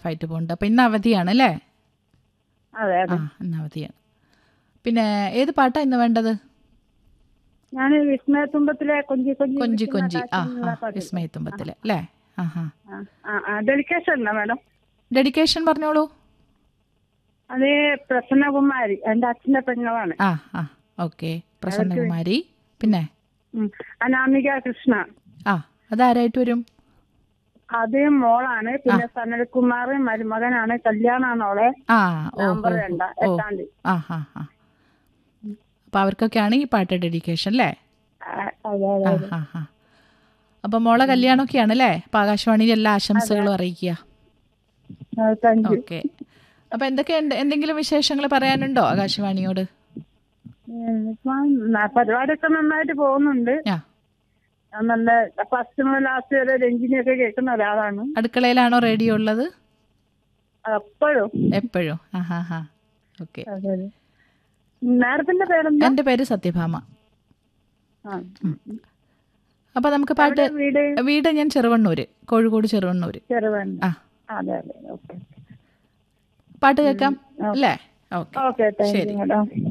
സേഫായിട്ട് പോകുന്നുണ്ട് അപ്പോൾ ഇന്ന് അവധിയാണ് അല്ലേ അതെ ആ അതെ ഇന്ന് അവധിയാണ് പിന്നെ ഏത് പാട്ടാണ് ഇന്ന് വേണ്ടത് ഞാൻ വിസ്മയത്തുമ്പത്തിലെ കൊഞ്ചി കൊഞ്ചി കൊഞ്ചി വിളിക്കുന്ന കൊഞ്ചി ആ കാറ്റിനുള്ള ആ പാട്ട്. വിസ്മയത്തുമ്പത്തിൽ അല്ലേ ആ ഹാ ആ, ആ, ആ, ഡെഡിക്കേഷൻ ഉണ്ടോ മാഡം ഡെഡിക്കേഷൻ പറഞ്ഞോളൂ അത് പ്രസന്നകുമാരി എന്റെ അച്ഛന്റെ പെങ്ങളാണ് ആ ആ ഓക്കെ പ്രസന്നകുമാരി പിന്നെ ഉം. അനാമിക കൃഷ്ണ ആ അതാരായിട്ട് വരും അത് മോളാണ് പിന്നെ സനൽകുമാർ മരുമകനാണ് കല്യാണാണ് അവളെ ആ ഓ നവംബർ ഓ, രണ്ടാം ഓ എട്ടാം തീയതി ആ ഹാ ഹാ അപ്പോൾ അവർക്കൊക്കെയാണ് ഈ പാട്ട് ഡെഡിക്കേഷൻ അല്ലേ ആ, അതെ അതെ ആ ഹാ ഹാ അപ്പോൾ മോളെ കല്യാണമൊക്കെയാണ് അല്ലേ അപ്പോൾ ആകാശവാണിയിൽ എല്ലാ ആശംസകളും അറിയിക്കുക താങ്ക് യു ഓക്കെ അപ്പോൾ എന്തൊക്കെയുണ്ട് എന്തെങ്കിലും വിശേഷങ്ങൾ പറയാനുണ്ടോ ആകാശവാണിയോട് ഇപ്പം പരിപാടിയൊക്കെ നന്നായിട്ട് പോകുന്നുണ്ട് ആ ഞാൻ നല്ല ഫസ്റ്റ് മുതൽ ലാസ്റ്റ് വരെ രഞ്ജിനിയൊക്കെ കേൾക്കുന്ന ഒരാളാണ് അടുക്കളയിലാണോ റേഡിയോ ഉള്ളത് എപ്പോഴും എപ്പോഴും ആ ഹാ ഹാ ഓക്കെ അതെ അതെ മാഡത്തിന്റെ പേരെന്താ എൻ്റെ പേര് സത്യഭാമ ആ. അപ്പോൾ നമുക്ക് പാട്ട് എവിടെ വീട് വീട് ഞാൻ ചെറുവണ്ണൂർ കോഴിക്കോട് ചെറുവണ്ണൂർ ചെറുവണ്ണ ആ അതെ അതെ ഓക്കെ പാട്ട് കേൾക്കാം അല്ലേ ഓക്കെ ഓക്കെ താങ്ക് ശരി യു മാഡം